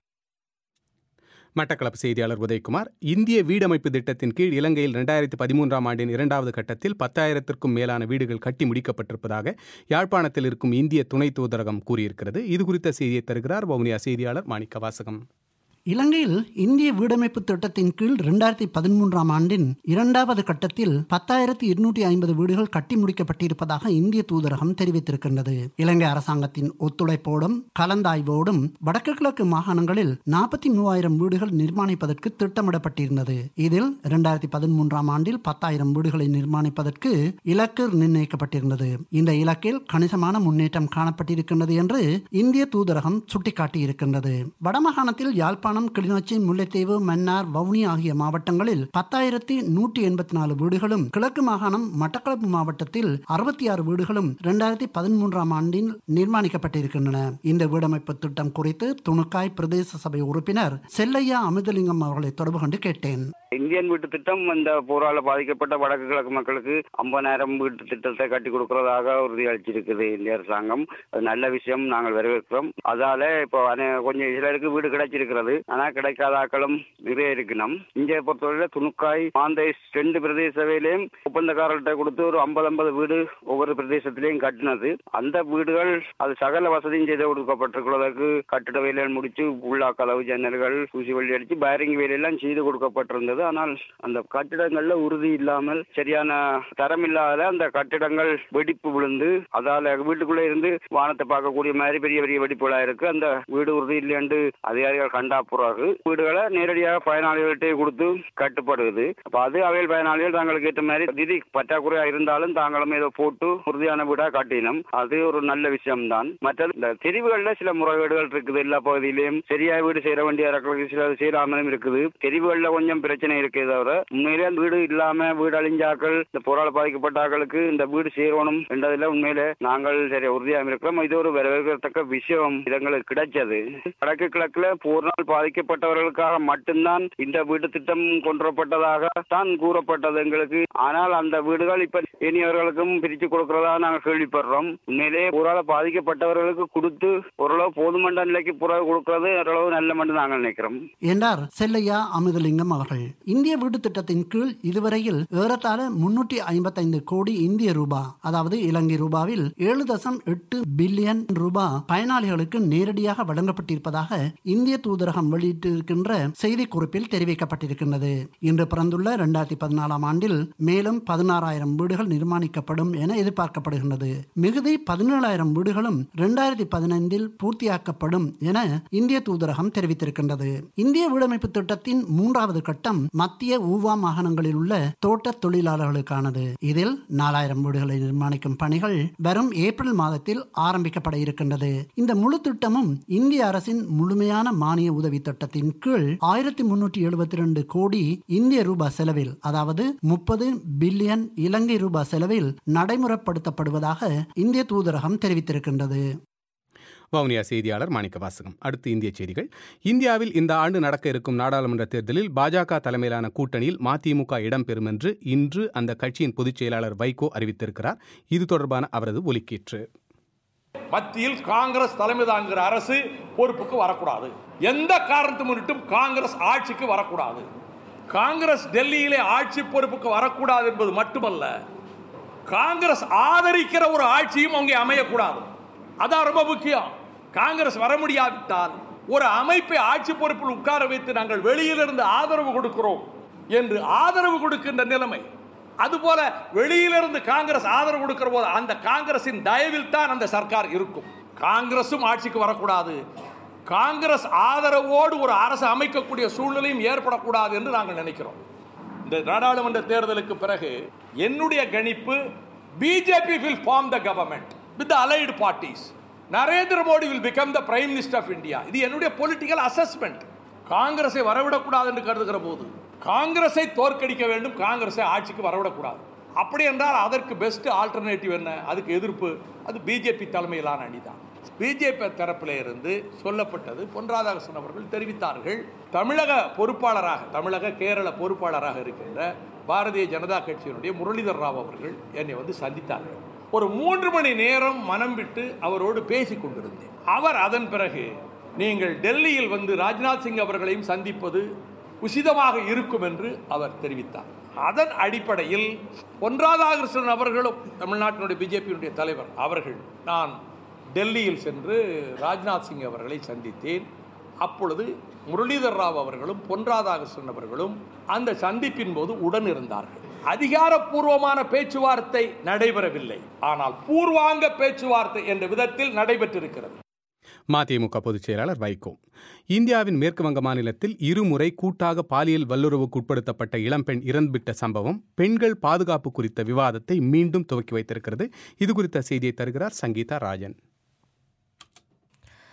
மட்டக்களப்பு செய்தியாளர் உதயகுமார் இந்திய வீடமைப்பு திட்டத்தின் கீழ் இலங்கையில் இரண்டாயிரத்தி பதிமூன்றாம் ஆண்டின் இரண்டாவது கட்டத்தில் பத்தாயிரத்திற்கும் மேலான வீடுகள் கட்டி முடிக்கப்பட்டிருப்பதாக யாழ்ப்பாணத்தில் இருக்கும் இந்திய துணை தூதரகம் கூறியிருக்கிறது இது குறித்த செய்தியை தருகிறார் வவுனியா செய்தியாளர் மாணிக்க வாசகம் இலங்கையில் இந்திய வீடமைப்பு திட்டத்தின் கீழ் இரண்டாயிரத்தி பதிமூன்றாம் ஆண்டின் இரண்டாவது கட்டத்தில் பத்தாயிரத்தி இருநூற்றி ஐம்பது வீடுகள் கட்டி முடிக்கப்பட்டிருப்பதாக இந்திய தூதரகம் தெரிவித்திருக்கின்றது இலங்கை அரசாங்கத்தின் ஒத்துழைப்போடும் கலந்தாய்வோடும் வடக்கு கிழக்கு மாகாணங்களில் நாற்பத்தி மூவாயிரம் வீடுகள் நிர்மாணிப்பதற்கு திட்டமிடப்பட்டிருந்தது இதில் இரண்டாயிரத்தி பதிமூன்றாம் ஆண்டில் பத்தாயிரம் வீடுகளை நிர்மாணிப்பதற்கு இலக்கு நிர்ணயிக்கப்பட்டிருந்தது இந்த இலக்கில் கணிசமான முன்னேற்றம் காணப்பட்டிருக்கின்றது என்று இந்திய தூதரகம் சுட்டிக்காட்டியிருக்கின்றது வடமாகாணத்தில் யாழ்ப்பாணம் யாழ்ப்பாணம் கிளிநொச்சி முல்லைத்தீவு மன்னார் வவுனி ஆகிய மாவட்டங்களில் பத்தாயிரத்தி நூற்றி எண்பத்தி நாலு வீடுகளும் கிழக்கு மாகாணம் மட்டக்களப்பு மாவட்டத்தில் அறுபத்தி ஆறு வீடுகளும் இரண்டாயிரத்தி பதிமூன்றாம் ஆண்டில் நிர்மாணிக்கப்பட்டிருக்கின்றன இந்த வீடமைப்பு திட்டம் குறித்து துணுக்காய் பிரதேச சபை உறுப்பினர் செல்லையா அமிர்தலிங்கம் அவர்களை தொடர்பு கொண்டு கேட்டேன் இந்தியன் வீட்டு திட்டம் இந்த போரால பாதிக்கப்பட்ட வடக்கு கிழக்கு மக்களுக்கு ஐம்பதாயிரம் வீட்டு திட்டத்தை கட்டி கொடுக்கறதாக உறுதியளிச்சிருக்குது இந்திய அரசாங்கம் அது நல்ல விஷயம் நாங்கள் வரவேற்கிறோம் அதால இப்போ அனே- கொஞ்சம் சிலருக்கு வீடு கிடைச்சிருக்கிறது ஆனா கிடைக்காத ஆக்களும் நிறைய இருக்கணும் இங்கே பொறுத்தவரையில துணுக்காய் மாந்தை ரெண்டு பிரதேச சபையிலையும் ஒப்பந்தக்காரர்கிட்ட கொடுத்து ஒரு ஐம்பது ஐம்பது வீடு ஒவ்வொரு பிரதேசத்திலையும் கட்டினது அந்த வீடுகள் அது சகல வசதியும் செய்து கொடுக்கப்பட்டிருக்கிறதற்கு கட்டிட வேலைகள் முடிச்சு உள்ளா கதவு ஜன்னல்கள் ஊசி வழி அடிச்சு பயரிங் வேலையெல்லாம் செய்து கொடுக்கப்பட்டிருந்தது ஆனால் அந்த கட்டிடங்கள்ல உறுதி இல்லாமல் சரியான தரம் இல்லாத அந்த கட்டிடங்கள் வெடிப்பு விழுந்து அதால வீட்டுக்குள்ள இருந்து வானத்தை பார்க்கக்கூடிய மாதிரி பெரிய பெரிய வெடிப்புகளா இருக்கு அந்த வீடு உறுதி இல்லையென்று அதிகாரிகள் கண்டா பிறகு வீடுகளை நேரடியாக பயனாளிகள்கிட்ட கொடுத்து கட்டுப்படுது அப்ப அது அவையில் பயனாளிகள் தங்களுக்கு ஏற்ற மாதிரி நிதி பற்றாக்குறையா இருந்தாலும் தாங்களும் ஏதோ போட்டு உறுதியான வீடா காட்டினோம் அது ஒரு நல்ல விஷயம்தான் மற்றது இந்த தெரிவுகள்ல சில முறைகேடுகள் இருக்குது எல்லா பகுதியிலையும் சரியா வீடு செய்ய வேண்டிய இடங்களுக்கு சில செய்யாமலும் இருக்குது தெரிவுகள்ல கொஞ்சம் பிரச்சனை இருக்கே தவிர உண்மையிலே அந்த வீடு இல்லாம வீடு அழிஞ்சாக்கள் இந்த போரால பாதிக்கப்பட்ட ஆக்களுக்கு இந்த வீடு சேரணும் என்றதுல உண்மையிலே நாங்கள் சரி உறுதியாக இருக்கிறோம் இது ஒரு வரவேற்கத்தக்க விஷயம் இது எங்களுக்கு கிடைச்சது வடக்கு கிழக்குல போரினால் பாதிக்கப்பட்டவர்களுக்காக மட்டும்தான் இந்த வீடு திட்டம் கொண்டுவரப்பட்டதாக தான் கூறப்பட்டது எங்களுக்கு ஆனால் அந்த வீடுகள் இப்ப இனியவர்களுக்கும் பிரித்து கொடுக்கறதா நாங்க கேள்விப்படுறோம் உண்மையிலே போரால பாதிக்கப்பட்டவர்களுக்கு கொடுத்து ஓரளவு போதுமன்ற நிலைக்கு புறவு கொடுக்கறது ஓரளவு நல்ல மட்டும் நாங்கள் நினைக்கிறோம் என்றார் செல்லையா அமிர்தலிங்கம் அவர்கள் இந்திய வீடு திட்டத்தின் கீழ் இதுவரையில் ஏறத்தாழ முன்னூற்றி ஐம்பத்தைந்து கோடி இந்திய ரூபா அதாவது இலங்கை ரூபாவில் ஏழு தசம் எட்டு பில்லியன் ரூபா பயனாளிகளுக்கு நேரடியாக வழங்கப்பட்டிருப்பதாக இந்திய தூதரகம் வெளியிட்டிருக்கின்ற செய்திக்குறிப்பில் தெரிவிக்கப்பட்டிருக்கின்றது இன்று பிறந்துள்ள இரண்டாயிரத்தி பதினாலாம் ஆண்டில் மேலும் பதினாறாயிரம் வீடுகள் நிர்மாணிக்கப்படும் என எதிர்பார்க்கப்படுகின்றது மிகுதி பதினேழாயிரம் வீடுகளும் இரண்டாயிரத்தி பதினைந்தில் பூர்த்தியாக்கப்படும் என இந்திய தூதரகம் தெரிவித்திருக்கின்றது இந்திய வீடமைப்பு திட்டத்தின் மூன்றாவது கட்டம் மத்திய ஊவா மாகாணங்களில் உள்ள தோட்ட தொழிலாளர்களுக்கானது இதில் நாலாயிரம் வீடுகளை நிர்மாணிக்கும் பணிகள் வரும் ஏப்ரல் மாதத்தில் ஆரம்பிக்கப்பட இருக்கின்றது இந்த முழு திட்டமும் இந்திய அரசின் முழுமையான மானிய உதவி திட்டத்தின் கீழ் ஆயிரத்தி முன்னூற்றி எழுபத்தி ரெண்டு கோடி இந்திய ரூபாய் செலவில் அதாவது முப்பது பில்லியன் இலங்கை ரூபாய் செலவில் நடைமுறைப்படுத்தப்படுவதாக இந்திய தூதரகம் தெரிவித்திருக்கின்றது வவுனியா செய்தியாளர் மாணிக்க வாசகம் அடுத்து இந்திய செய்திகள் இந்தியாவில் இந்த ஆண்டு நடக்க இருக்கும் நாடாளுமன்ற தேர்தலில் பாஜக தலைமையிலான கூட்டணியில் மதிமுக இடம்பெறும் என்று இன்று அந்த கட்சியின் பொதுச் செயலாளர் வைகோ அறிவித்திருக்கிறார் இது தொடர்பான அவரது ஒலிக்கீற்று மத்தியில் காங்கிரஸ் தலைமை தாங்குகிற அரசு பொறுப்புக்கு வரக்கூடாது எந்த காரணத்தை முன்னிட்டும் காங்கிரஸ் ஆட்சிக்கு வரக்கூடாது காங்கிரஸ் டெல்லியிலே ஆட்சி பொறுப்புக்கு வரக்கூடாது என்பது மட்டுமல்ல காங்கிரஸ் ஆதரிக்கிற ஒரு ஆட்சியும் அங்கே அமையக்கூடாது அதான் ரொம்ப முக்கியம் காங்கிரஸ் வர முடியாவிட்டால் ஒரு அமைப்பை ஆட்சி பொறுப்பில் உட்கார வைத்து நாங்கள் வெளியிலிருந்து ஆதரவு கொடுக்கிறோம் என்று ஆதரவு கொடுக்கின்ற நிலைமை அதுபோல வெளியிலிருந்து காங்கிரஸ் ஆதரவு கொடுக்கிற போது அந்த காங்கிரசின் தயவில் தான் அந்த சர்க்கார் இருக்கும் காங்கிரசும் ஆட்சிக்கு வரக்கூடாது காங்கிரஸ் ஆதரவோடு ஒரு அரசு அமைக்கக்கூடிய சூழ்நிலையும் ஏற்படக்கூடாது என்று நாங்கள் நினைக்கிறோம் இந்த நாடாளுமன்ற தேர்தலுக்கு பிறகு என்னுடைய கணிப்பு BJP will form the government with allied parties Narendra Modi will become the prime minister of India இது என்னுடைய பொலிட்டிக்கல் அசஸ்மெண்ட் காங்கிரஸை வரவிடக்கூடாது என்று கருதுகிற போது காங்கிரஸை தோற்கடிக்க வேண்டும் காங்கிரஸை ஆட்சிக்கு வரவிடக்கூடாது அப்படி என்றால் அதற்கு பெஸ்ட் ஆல்டர்னேட்டிவ் என்ன அதுக்கு எதிர்ப்பு அது பிஜேபி தலைமையிலான அணிதான் பிஜேபி தரப்பிலே இருந்து சொல்லப்பட்டது பொன் ராதாகிருஷ்ணன் அவர்கள் தெரிவித்தார்கள் தமிழக பொறுப்பாளராக தமிழக கேரள பொறுப்பாளராக இருக்கின்ற பாரதிய ஜனதா கட்சியினுடைய முரளிதர் ராவ் அவர்கள் என்னை வந்து சந்தித்தார்கள் ஒரு மூன்று மணி நேரம் மனம் விட்டு அவரோடு பேசிக் கொண்டிருந்தேன் அவர் அதன் பிறகு நீங்கள் டெல்லியில் வந்து ராஜ்நாத் சிங் அவர்களையும் சந்திப்பது உசிதமாக இருக்கும் என்று அவர் தெரிவித்தார் அதன் அடிப்படையில் பொன் ராதாகிருஷ்ணன் அவர்களும் தமிழ்நாட்டினுடைய பிஜேபியினுடைய தலைவர் அவர்கள் நான் டெல்லியில் சென்று ராஜ்நாத் சிங் அவர்களை சந்தித்தேன் அப்பொழுது முரளிதர் ராவ் அவர்களும் பொன் ராதாகிருஷ்ணன் அவர்களும் அந்த சந்திப்பின் போது உடன் இருந்தார்கள் அதிகாரப்பூர்வமான பேச்சுவார்த்தை நடைபெறவில்லை ஆனால் பூர்வாங்க பேச்சுவார்த்தை என்ற விதத்தில் நடைபெற்றிருக்கிறது மதிமுக பொதுச் செயலாளர் வைகோ இந்தியாவின் மேற்கு வங்க மாநிலத்தில் இருமுறை கூட்டாக பாலியல் வல்லுறவுக்கு உட்படுத்தப்பட்ட இளம்பெண் இறந்துவிட்ட சம்பவம் பெண்கள் பாதுகாப்பு குறித்த விவாதத்தை மீண்டும் துவக்கி வைத்திருக்கிறது இது குறித்த செய்தியை தருகிறார் சங்கீதா ராஜன்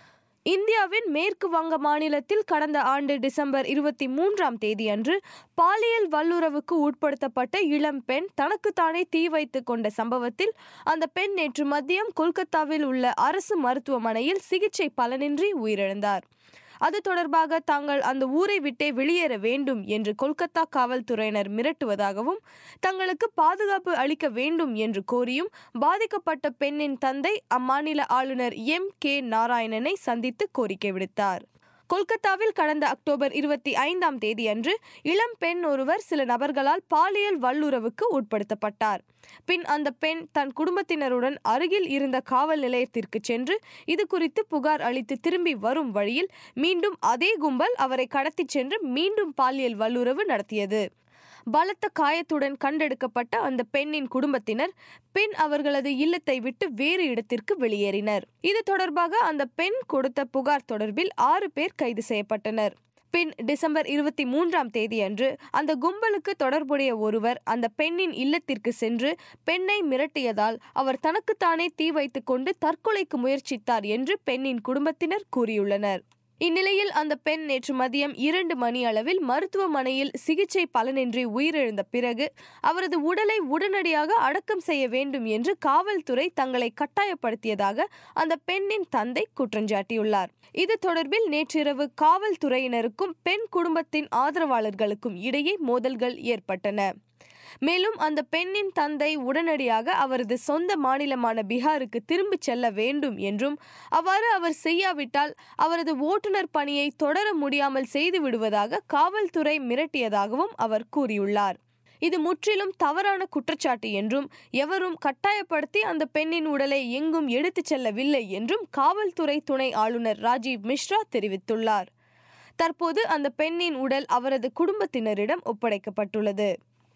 இந்தியாவின் மேற்கு வங்க மாநிலத்தில் கடந்த ஆண்டு டிசம்பர் இருபத்தி மூன்றாம் தேதி அன்று பாலியல் வல்லுறவுக்கு உட்படுத்தப்பட்ட இளம் பெண் தனக்குத்தானே தீ வைத்துக் கொண்ட சம்பவத்தில் அந்த பெண் நேற்று மதியம் கொல்கத்தாவில் உள்ள அரசு மருத்துவமனையில் சிகிச்சை பலனின்றி உயிரிழந்தார் அது தொடர்பாக தாங்கள் அந்த ஊரை விட்டே வெளியேற வேண்டும் என்று கொல்கத்தா காவல்துறையினர் மிரட்டுவதாகவும் தங்களுக்கு பாதுகாப்பு அளிக்க வேண்டும் என்று கோரியும் பாதிக்கப்பட்ட பெண்ணின் தந்தை அம்மாநில ஆளுநர் எம் கே நாராயணனை சந்தித்து கோரிக்கை விடுத்தார் கொல்கத்தாவில் கடந்த அக்டோபர் இருபத்தி ஐந்தாம் தேதி அன்று இளம் பெண் ஒருவர் சில நபர்களால் பாலியல் வல்லுறவுக்கு உட்படுத்தப்பட்டார் பின் அந்த பெண் தன் குடும்பத்தினருடன் அருகில் இருந்த காவல் நிலையத்திற்கு சென்று இது குறித்து புகார் அளித்து திரும்பி வரும் வழியில் மீண்டும் அதே கும்பல் அவரை கடத்திச் சென்று மீண்டும் பாலியல் வல்லுறவு நடத்தியது பலத்த காயத்துடன் கண்டெடுக்கப்பட்ட அந்த பெண்ணின் குடும்பத்தினர் பெண் அவர்களது இல்லத்தை விட்டு வேறு இடத்திற்கு வெளியேறினர் இது தொடர்பாக அந்த பெண் கொடுத்த புகார் தொடர்பில் ஆறு பேர் கைது செய்யப்பட்டனர் பின் டிசம்பர் இருபத்தி மூன்றாம் தேதியன்று அந்த கும்பலுக்கு தொடர்புடைய ஒருவர் அந்த பெண்ணின் இல்லத்திற்கு சென்று பெண்ணை மிரட்டியதால் அவர் தனக்குத்தானே தீ வைத்துக் கொண்டு தற்கொலைக்கு முயற்சித்தார் என்று பெண்ணின் குடும்பத்தினர் கூறியுள்ளனர் இந்நிலையில் அந்த பெண் நேற்று மதியம் இரண்டு மணி அளவில் மருத்துவமனையில் சிகிச்சை பலனின்றி உயிரிழந்த பிறகு அவரது உடலை உடனடியாக அடக்கம் செய்ய வேண்டும் என்று காவல்துறை தங்களை கட்டாயப்படுத்தியதாக அந்த பெண்ணின் தந்தை குற்றஞ்சாட்டியுள்ளார் இது தொடர்பில் நேற்றிரவு காவல்துறையினருக்கும் பெண் குடும்பத்தின் ஆதரவாளர்களுக்கும் இடையே மோதல்கள் ஏற்பட்டன மேலும் அந்த பெண்ணின் தந்தை உடனடியாக அவரது சொந்த மாநிலமான பீகாருக்கு திரும்பிச் செல்ல வேண்டும் என்றும் அவ்வாறு அவர் செய்யாவிட்டால் அவரது ஓட்டுநர் பணியை தொடர முடியாமல் செய்து விடுவதாக காவல்துறை மிரட்டியதாகவும் அவர் கூறியுள்ளார் இது முற்றிலும் தவறான குற்றச்சாட்டு என்றும் எவரும் கட்டாயப்படுத்தி அந்த பெண்ணின் உடலை எங்கும் எடுத்துச் செல்லவில்லை என்றும் காவல்துறை துணை ஆளுநர் ராஜீவ் மிஸ்ரா தெரிவித்துள்ளார் தற்போது அந்த பெண்ணின் உடல் அவரது குடும்பத்தினரிடம் ஒப்படைக்கப்பட்டுள்ளது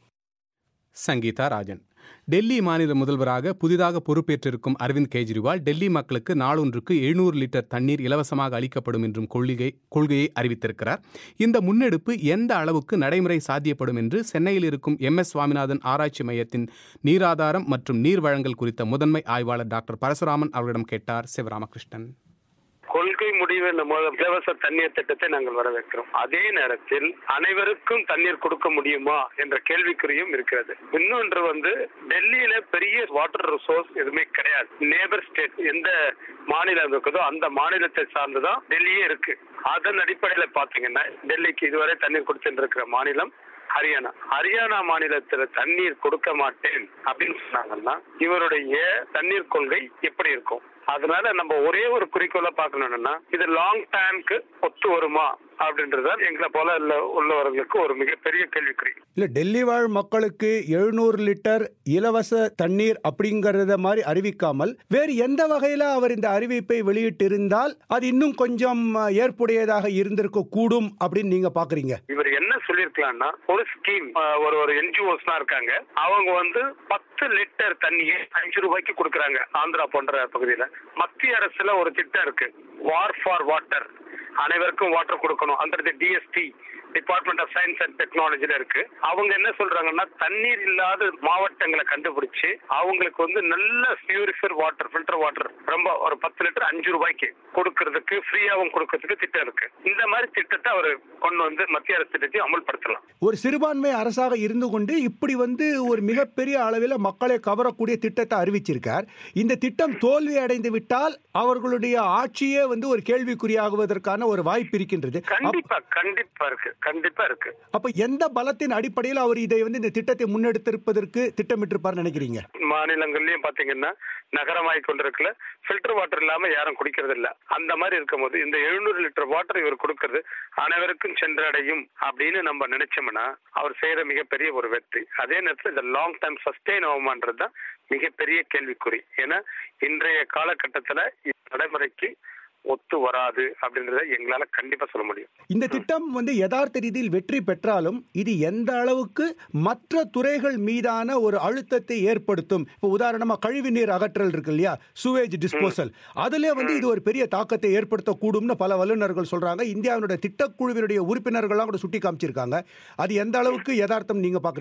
சங்கீதா ராஜன் டெல்லி மாநில முதல்வராக புதிதாக பொறுப்பேற்றிருக்கும் அரவிந்த் கெஜ்ரிவால் டெல்லி மக்களுக்கு நாளொன்றுக்கு எழுநூறு லிட்டர் தண்ணீர் இலவசமாக அளிக்கப்படும் என்றும் கொள்கை கொள்கையை அறிவித்திருக்கிறார் இந்த முன்னெடுப்பு எந்த அளவுக்கு நடைமுறை சாத்தியப்படும் என்று சென்னையில் இருக்கும் எம் எஸ் சுவாமிநாதன் ஆராய்ச்சி மையத்தின் நீராதாரம் மற்றும் நீர் வழங்கல் குறித்த முதன்மை ஆய்வாளர் டாக்டர் பரசுராமன் அவர்களிடம் கேட்டார் சிவராமகிருஷ்ணன் கொள்கை முடிவு இந்த மு- இலவச தண்ணீர் திட்டத்தை நாங்கள் வரவேற்கிறோம் அதே நேரத்தில் அனைவருக்கும் தண்ணீர் கொடுக்க முடியுமா என்ற கேள்விக்குறியும் இருக்கிறது இன்னொன்று வந்து டெல்லியில பெரிய வாட்டர் ரிசோர்ஸ் எதுவுமே கிடையாது நேபர் ஸ்டேட் எந்த மாநிலம் இருக்குதோ அந்த மாநிலத்தை சார்ந்துதான் டெல்லியே இருக்கு அதன் அடிப்படையில பாத்தீங்கன்னா டெல்லிக்கு இதுவரை தண்ணீர் கொடுத்துட்டு இருக்கிற மாநிலம் ஹரியானா ஹரியானா மாநிலத்துல தண்ணீர் கொடுக்க மாட்டேன் அப்படின்னு சொன்னாங்கன்னா இவருடைய தண்ணீர் கொள்கை எப்படி இருக்கும் அதனால நம்ம ஒரே ஒரு குறிக்கோளை பார்க்கணும்னா இது லாங் டைம்க்கு ஒத்து வருமா அப்படின்றதுதான் எங்களை போல உள்ள உள்ளவர்களுக்கு ஒரு மிகப்பெரிய கேள்விக்குறி இல்ல டெல்லி வாழ் மக்களுக்கு எழுநூறு லிட்டர் இலவச தண்ணீர் அப்படிங்கறத மாதிரி அறிவிக்காமல் வேறு எந்த வகையில அவர் இந்த அறிவிப்பை வெளியிட்டிருந்தால் அது இன்னும் கொஞ்சம் அஹ், ஏற்புடையதாக இருந்திருக்க கூடும் அப்படின்னு நீங்க பாக்குறீங்க இவர் என்ன சொல்லிருக்கலாம்னா ஒரு ஸ்கீம் ஒரு ஒரு என்ஜிஓஸ் இருக்காங்க அவங்க வந்து பத்து லிட்டர் தண்ணியை அஞ்சு ரூபாய்க்கு கொடுக்கறாங்க ஆந்திரா போன்ற பகுதியில மத்திய அரசுல ஒரு திட்டம் இருக்கு வார் ஃபார் வாட்டர் அனைவருக்கும் வாட்டர் கொடுக்கணும் அந்த DST department of science and டெக்னாலஜில இருக்கு அவங்க என்ன சொல்றாங்கன்னா தண்ணீர் இல்லாத மாவட்டங்களை கண்டுபிடிச்சு அவங்களுக்கு வந்து நல்ல பியூரிஃபர் வாட்டர் ஃபில்டர் வாட்டர் ரொம்ப ஒரு பத்து லிட்டர் அஞ்சு ரூபாய்க்கு கொடுக்கறதுக்கு ஃப்ரீயாவும் கொடுக்கறதுக்கு திட்டம் இருக்கு இந்த மாதிரி திட்டத்தை அவர் கொண்டு வந்து மத்திய அரசு திட்டத்தையும் அமல்படுத்தலாம் ஒரு சிறுபான்மை அரசாக இருந்து கொண்டு இப்படி வந்து ஒரு மிகப்பெரிய அளவில் மக்களை கவரக்கூடிய திட்டத்தை அறிவிச்சிருக்கார் இந்த திட்டம் தோல்வி அடைந்து விட்டால் அவர்களுடைய ஆட்சியே வந்து ஒரு கேள்விக்குறியாகுவதற்கான ஒரு வாய்ப்பு இருக்கின்றது அப்- கண்டிப்பா கண்டிப்பா இருக்கு கண்டிப்பா இருக்கு அப்ப எந்த பலத்தின் அடிப்படையில் அவர் இதை வந்து இந்த திட்டத்தை முன்னெடுத்திருப்பதற்கு திட்டமிட்டிருப்பார் நினைக்கிறீங்க மாநிலங்கள்லயும் பாத்தீங்கன்னா நகரமாய் கொண்டிருக்கல ஃபில்டர் வாட்டர் இல்லாம யாரும் குடிக்கிறது இல்ல அந்த மாதிரி இருக்கும்போது இந்த எழுநூறு லிட்டர் வாட்டர் இவர் கொடுக்கறது அனைவருக்கும் சென்றடையும் அப்படின்னு நம்ம நினைச்சோம்னா அவர் செய்யற மிகப்பெரிய ஒரு வெற்றி அதே நேரத்தில் இந்த லாங் டைம் சஸ்டெயின் ஆகுமான்றது தான் மிகப்பெரிய கேள்விக்குறி ஏன்னா இன்றைய காலகட்டத்துல இந்த நடைமுறைக்கு ஒத்து வராது அப்படின்றத எங்களால கண்டிப்பா சொல்ல முடியும் இந்த திட்டம் வந்து யதார்த்த ரீதியில் வெற்றி பெற்றாலும் இது எந்த அளவுக்கு மற்ற துறைகள் மீதான ஒரு அழுத்தத்தை ஏற்படுத்தும் இப்போ உதாரணமா கழிவு நீர் அகற்றல் இருக்கு இல்லையா சுவேஜ் டிஸ்போசல் அதுல வந்து இது ஒரு பெரிய தாக்கத்தை ஏற்படுத்தக்கூடும்னு பல வல்லுநர்கள் சொல்றாங்க இந்தியாவினுடைய திட்டக்குழுவினுடைய உறுப்பினர்கள்லாம் கூட சுட்டி காமிச்சிருக்காங்க அது எந்த அளவுக்கு யதார்த்தம் நீங்க பாக்குறீங்க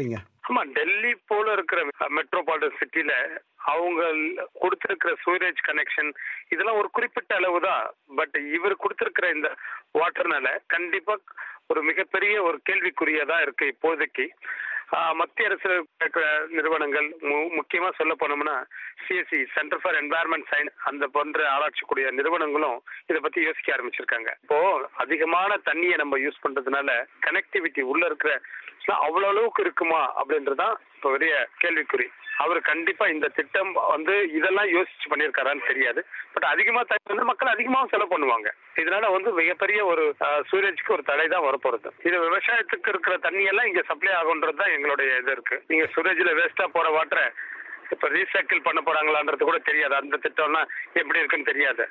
ஆமா டெல்லி போல இருக்கிற மெட்ரோபாலிட்டன் சிட்டில அவங்க கொடுத்திருக்கிற சூரேஜ் கனெக்ஷன் இதெல்லாம் ஒரு குறிப்பிட்ட அளவு தான் பட் இவர் கொடுத்திருக்கிற இந்த வாட்டர்னால கண்டிப்பா ஒரு மிகப்பெரிய ஒரு கேள்விக்குறியதா இருக்கு இப்போதைக்கு ஆஹ் மத்திய அரசு இருக்கிற நிறுவனங்கள் மு- முக்கியமா சொல்ல போனோம்னா CSC centre for environment science அந்த போன்ற ஆராய்ச்சிக்கூடிய நிறுவனங்களும் இதை பத்தி யோசிக்க ஆரம்பிச்சிருக்காங்க இப்போ அதிகமான தண்ணியை நம்ம யூஸ் பண்றதுனால கனெக்டிவிட்டி உள்ள இருக்கிற அவ்வளவு அளவுக்கு இருக்குமா அப்படின்றதுதான் இப்போ பெரிய கேள்விக்குறி அவர் கண்டிப்பா இந்த திட்டம் வந்து இதெல்லாம் யோசிச்சு பண்ணியிருக்காரான்னு தெரியாது பட் அதிகமா தண்ணி வந்து மக்கள் அதிகமாவும் செலவு பண்ணுவாங்க இதனால வந்து மிகப்பெரிய ஒரு சூரஜ்க்கு ஒரு தடை தான் வரப்போறது இது விவசாயத்துக்கு இருக்கிற தண்ணி எல்லாம் இங்க சப்ளை ஆகுன்றது தான் எங்களுடைய இது இருக்கு நீங்க சூரஜ்ல வேஸ்டா போற வாட்டரை இப்ப ரீசைக்கிள் பண்ண போறாங்களான்றது கூட தெரியாது அந்த திட்டம்லாம் எப்படி இருக்குன்னு தெரியாது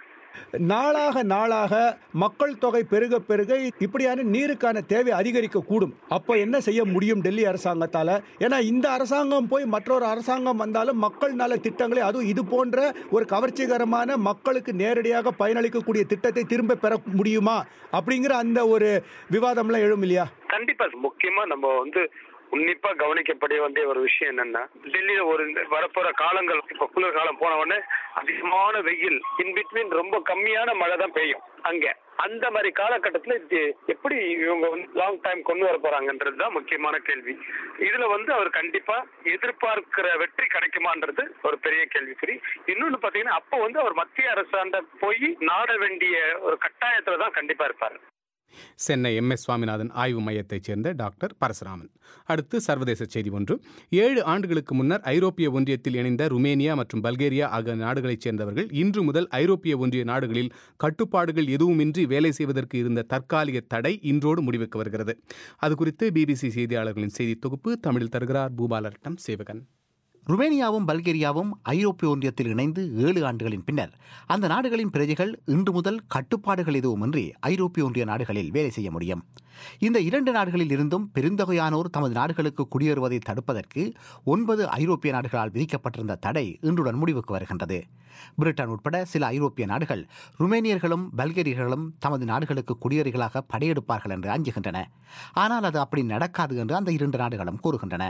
நாளாக நாளாக மக்கள் தொகை பெருக பெருக இப்படியான நீருக்கான தேவை அதிகரிக்க கூடும் அப்போ என்ன செய்ய முடியும் டெல்லி அரசாங்கத்தால ஏன்னா இந்த அரசாங்கம் போய் மற்றொரு அரசாங்கம் வந்தாலும் மக்கள் நல திட்டங்களை அதுவும் இது போன்ற ஒரு கவர்ச்சிகரமான மக்களுக்கு நேரடியாக பயனளிக்கக்கூடிய திட்டத்தை திரும்ப பெற முடியுமா அப்படிங்கிற அந்த ஒரு விவாதம்லாம் எழும் இல்லையா கண்டிப்பா முக்கியமா நம்ம வந்து உன்னிப்பா கவனிக்கப்பட வேண்டிய ஒரு விஷயம் என்னன்னா டெல்லியில ஒரு இந்த வரப்போற காலங்கள் இப்ப குளிர் காலம் போன உடனே அதிகமான வெயில் இன் பிட்வீன் ரொம்ப கம்மியான மழை தான் பெய்யும் அங்க அந்த மாதிரி காலகட்டத்துல இது எப்படி இவங்க வந்து லாங் டைம் கொண்டு வர போறாங்கன்றது தான் முக்கியமான கேள்வி இதுல வந்து அவர் கண்டிப்பா எதிர்பார்க்கிற வெற்றி கிடைக்குமான்றது ஒரு பெரிய கேள்விக்குறி இன்னொன்னு பாத்தீங்கன்னா அப்ப வந்து அவர் மத்திய அரசாண்ட போய் நாட வேண்டிய ஒரு கட்டாயத்துல தான் கண்டிப்பா இருப்பாரு சென்னை எம் எஸ் சுவாமிநாதன் ஆய்வு மையத்தைச் சேர்ந்த டாக்டர் பரசுராமன் அடுத்து சர்வதேச செய்தி ஒன்று ஏழு ஆண்டுகளுக்கு முன்னர் ஐரோப்பிய ஒன்றியத்தில் இணைந்த ருமேனியா மற்றும் பல்கேரியா ஆகிய நாடுகளைச் சேர்ந்தவர்கள் இன்று முதல் ஐரோப்பிய ஒன்றிய நாடுகளில் கட்டுப்பாடுகள் எதுவுமின்றி வேலை செய்வதற்கு இருந்த தற்காலிக தடை இன்றோடு முடிவுக்கு வருகிறது அது குறித்து பிபிசி செய்தியாளர்களின் செய்தி தொகுப்பு தமிழில் தருகிறார் பூபாலரட்டம் சேவகன் ருமேனியாவும் பல்கேரியாவும் ஐரோப்பிய ஒன்றியத்தில் இணைந்து ஏழு ஆண்டுகளின் பின்னர் அந்த நாடுகளின் பிரஜைகள் இன்று முதல் கட்டுப்பாடுகள் எதுவுமின்றி ஐரோப்பிய ஒன்றிய நாடுகளில் வேலை செய்ய முடியும் இந்த இரண்டு நாடுகளில் இருந்தும் பெருந்தொகையானோர் தமது நாடுகளுக்கு குடியேறுவதை தடுப்பதற்கு ஒன்பது ஐரோப்பிய நாடுகளால் விதிக்கப்பட்டிருந்த தடை இன்றுடன் முடிவுக்கு வருகின்றது பிரிட்டன் உட்பட சில ஐரோப்பிய நாடுகள் ருமேனியர்களும் பல்கேரியர்களும் தமது நாடுகளுக்கு குடியேறிகளாக படையெடுப்பார்கள் என்று அஞ்சுகின்றன ஆனால் அது அப்படி நடக்காது என்று அந்த இரண்டு நாடுகளும் கூறுகின்றன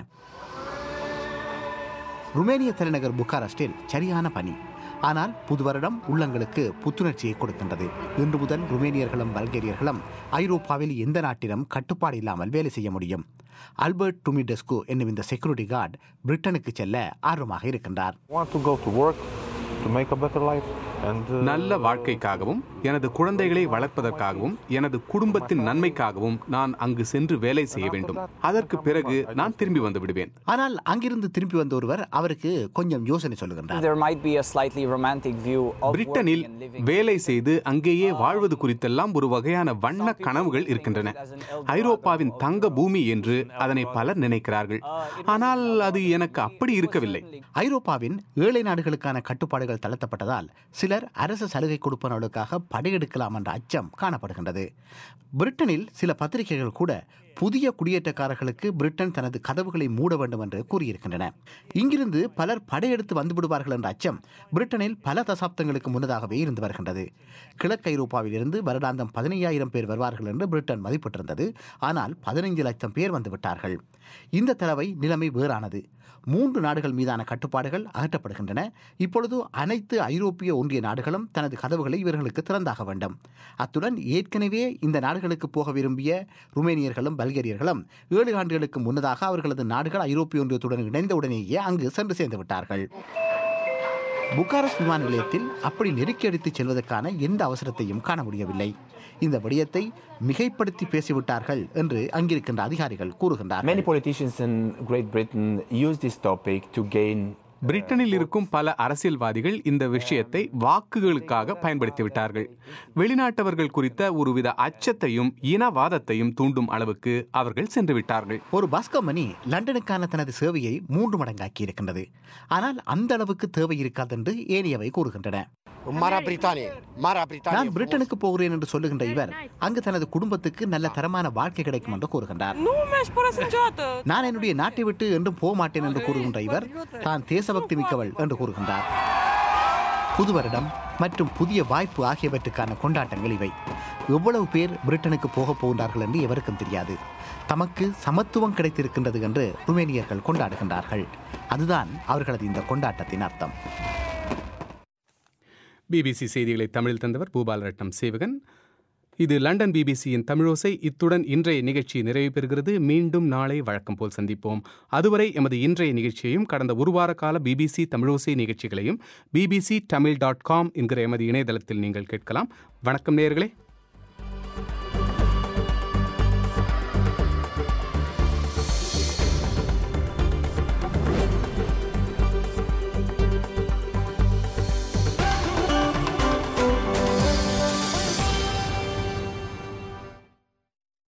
ருமேனிய தலைநகர் புக்காரஸ்டில் சரியான பனி ஆனால் புது வருடம் உள்ளங்களுக்கு புத்துணர்ச்சியை கொடுக்கின்றது இன்று முதல் ருமேனியர்களும் பல்கேரியர்களும் ஐரோப்பாவில் எந்த நாட்டிலும் கட்டுப்பாடு இல்லாமல் வேலை செய்ய முடியும் அல்பர்ட் டுமிடெஸ்கு என்னும் இந்த செக்யூரிட்டி கார்டு பிரிட்டனுக்கு செல்ல ஆர்வமாக இருக்கின்றார் want to go to work to make a better life and uh, நல்ல வாழ்க்கைக்காகவும் எனது குழந்தைகளை வளர்ப்பதற்காகவும் எனது குடும்பத்தின் நன்மைக்காகவும் நான் அங்கு சென்று வேலை செய்ய வேண்டும் அதற்கு பிறகு நான் திரும்பி வந்து விடுவேன் ஆனால் அங்கிருந்து திரும்பி வந்த ஒருவர் அவருக்கு கொஞ்சம் யோசனை சொல்லுகின்றார் There might be a slightly romantic view of பிரிட்டனில் வேலை செய்து அங்கேயே வாழ்வது குறித்தெல்லாம் ஒரு வகையான வண்ண கனவுகள் இருக்கின்றன ஐரோப்பாவின் தங்க பூமி என்று அதனை பலர் நினைக்கிறார்கள் ஆனால் அது எனக்கு அப்படி இருக்கவில்லை ஐரோப்பாவின் ஏழை நாடுகளுக்கான கட்டுப்பாடுகள் தளர்த்தப்பட்டதால் சிலர் அரசு சலுகை கொடுப்பவர்களுக்காக படையெடுக்கலாம் என்ற அச்சம் காணப்படுகின்றது பிரிட்டனில் சில பத்திரிகைகள் கூட புதிய குடியேற்றக்காரர்களுக்கு பிரிட்டன் தனது கதவுகளை மூட வேண்டும் என்று கூறியிருக்கின்றன இங்கிருந்து பலர் படையெடுத்து வந்துவிடுவார்கள் என்ற அச்சம் பிரிட்டனில் பல தசாப்தங்களுக்கு முன்னதாகவே இருந்து வருகின்றது கிழக்கு ஐரோப்பாவில் இருந்து வருடாந்தம் பதினையாயிரம் பேர் வருவார்கள் என்று பிரிட்டன் மதிப்பிட்டிருந்தது ஆனால் பதினைந்து லட்சம் பேர் வந்துவிட்டார்கள் இந்த தடவை நிலைமை வேறானது மூன்று நாடுகள் மீதான கட்டுப்பாடுகள் அகற்றப்படுகின்றன இப்பொழுது அனைத்து ஐரோப்பிய ஒன்றிய நாடுகளும் தனது கதவுகளை இவர்களுக்கு திறந்தாக வேண்டும் அத்துடன் ஏற்கனவே இந்த நாடுகளுக்கு போக விரும்பிய ருமேனியர்களும் பல்கேரியர்களும் ஏழு ஆண்டுகளுக்கு முன்னதாக அவர்களது நாடுகள் ஐரோப்பிய ஒன்றியத்துடன் இணைந்தவுடனேயே அங்கு சென்று சேர்ந்து விட்டார்கள் புக்காரஸ் விமான நிலையத்தில் அப்படி நெருக்கி அடித்துச் செல்வதற்கான எந்த அவசரத்தையும் காண முடியவில்லை இந்த விடயத்தை மிகைப்படுத்தி பேசிவிட்டார்கள் என்று அங்கிருக்கின்ற அதிகாரிகள் கூறுகின்றனர் many politicians in Great Britain use this topic to gain பிரிட்டனில் இருக்கும் பல அரசியல்வாதிகள் இந்த விஷயத்தை வாக்குகளுக்காக பயன்படுத்திவிட்டார்கள் வெளிநாட்டவர்கள் குறித்த ஒருவித அச்சத்தையும் இனவாதத்தையும் தூண்டும் அளவுக்கு அவர்கள் சென்று விட்டார்கள் ஒரு பஸ் கம்பெனி லண்டனுக்கான தனது சேவையை மூன்று மடங்காக்கி இருக்கின்றது ஆனால் அந்த அளவுக்கு தேவை இருக்காது என்று ஏனையவை கூறுகின்றன நான் பிரிட்டனுக்கு போகிறேன் என்று சொல்லுகின்ற இவர் அங்கு தனது குடும்பத்துக்கு நல்ல தரமான வாழ்க்கை கிடைக்கும் என்று கூறுகின்றார் நான் என்னுடைய நாட்டை விட்டு என்றும் போக மாட்டேன் என்று கூறுகின்ற இவர் தான் தேசபக்தி மிக்கவள் என்று கூறுகின்றார் புது வருடம் மற்றும் புதிய வாய்ப்பு ஆகியவற்றுக்கான கொண்டாட்டங்கள் இவை எவ்வளவு பேர் பிரிட்டனுக்கு போகப் போகின்றார்கள் என்று எவருக்கும் தெரியாது தமக்கு சமத்துவம் கிடைத்திருக்கின்றது என்று ருமேனியர்கள் கொண்டாடுகின்றார்கள் அதுதான் அவர்களது இந்த கொண்டாட்டத்தின் அர்த்தம் பிபிசி செய்திகளை தமிழில் தந்தவர் பூபாலரட்னம் சேவகன் இது லண்டன் பிபிசியின் தமிழோசை இத்துடன் இன்றைய நிகழ்ச்சி நிறைவு பெறுகிறது மீண்டும் நாளை வழக்கம் போல் சந்திப்போம் அதுவரை எமது இன்றைய நிகழ்ச்சியையும் கடந்த ஒரு வார கால பிபிசி தமிழோசை நிகழ்ச்சிகளையும் பிபிசி தமிழ் டாட் காம் என்கிற எமது இணையதளத்தில் நீங்கள் கேட்கலாம் வணக்கம் நேயர்களே